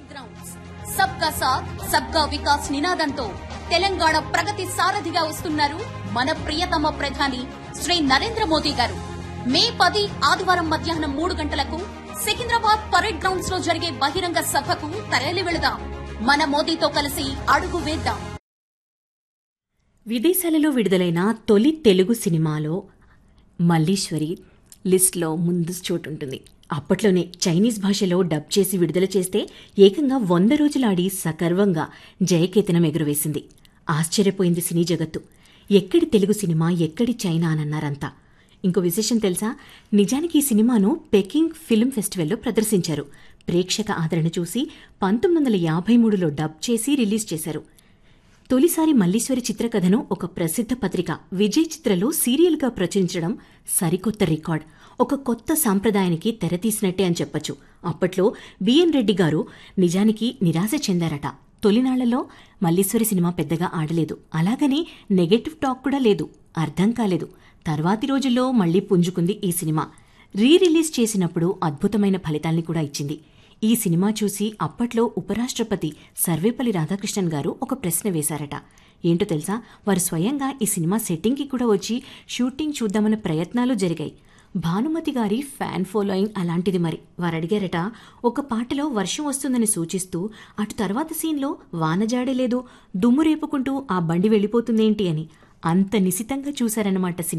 grounds సబ్కా సాత్ సబ్కా వికాస్ నినాదంతో తెలంగాణ ప్రగతి సారథిగా వస్తున్నారు మన ప్రియతమ ప్రధాని శ్రీ నరేంద్ర మోదీ గారు మే పది ఆదివారం మధ్యాహ్నం మూడు గంటలకు సికింద్రాబాద్ పరేడ్ గ్రౌండ్స్ లో జరిగే బహిరంగ సభకు తరలి వెళదాం మన మోదీతో కలిసి అడుగు వేద్దాం విదేశాలలో విడుదలైన తొలి తెలుగు సినిమాలో మల్లీశ్వరి లిస్ట్లో ముందు చోటు ఉంటుంది అప్పట్లోనే చైనీస్ భాషలో డబ్ చేసి విడుదల చేస్తే ఏకంగా వంద రోజులాడి సగర్వంగా జయకేతనం ఎగురవేసింది ఆశ్చర్యపోయింది సినీ జగత్తు ఎక్కడి తెలుగు సినిమా ఎక్కడి చైనా అనన్నారంతా ఇంకో విశేషం తెలుసా నిజానికి ఈ సినిమాను పెకింగ్ ఫిల్మ్ ఫెస్టివల్లో ప్రదర్శించారు ప్రేక్షక ఆదరణ చూసి పంతొమ్మిది వందల యాభై మూడులో డబ్ చేసి రిలీజ్ చేశారు తొలిసారి మల్లీశ్వరి చిత్రకథను ఒక ప్రసిద్ధ పత్రిక విజయ్ చిత్రలో సీరియల్గా ప్రచురించడం సరికొత్త రికార్డ్ ఒక కొత్త సాంప్రదాయానికి తెరతీసినట్టే అని చెప్పొచ్చు అప్పట్లో బిఎన్ రెడ్డి గారు నిజానికి నిరాశ చెందారట తొలినాళ్లలో మల్లీశ్వరి సినిమా పెద్దగా ఆడలేదు అలాగని నెగటివ్ టాక్ కూడా లేదు అర్థం కాలేదు తర్వాతి రోజుల్లో మళ్లీ పుంజుకుంది ఈ సినిమా రీ రిలీజ్ చేసినప్పుడు అద్భుతమైన ఫలితాల్ని కూడా ఇచ్చింది ఈ సినిమా చూసి అప్పట్లో ఉపరాష్ట్రపతి సర్వేపల్లి రాధాకృష్ణన్ గారు ఒక ప్రశ్న వేశారట ఏంటో తెలుసా వారు స్వయంగా ఈ సినిమా సెట్టింగ్కి కూడా వచ్చి షూటింగ్ చూద్దామన్న ప్రయత్నాలు జరిగాయి భానుమతి గారి ఫ్యాన్ ఫాలోయింగ్ అలాంటిది మరి వారు అడిగారట ఒక పాటలో వర్షం వస్తుందని సూచిస్తూ అటు తర్వాత సీన్లో వానజాడే లేదు దుమ్ము రేపుకుంటూ ఆ బండి వెళ్ళిపోతుందేంటి అని అంత నిశితంగా చూశారన్నమాట సినిమా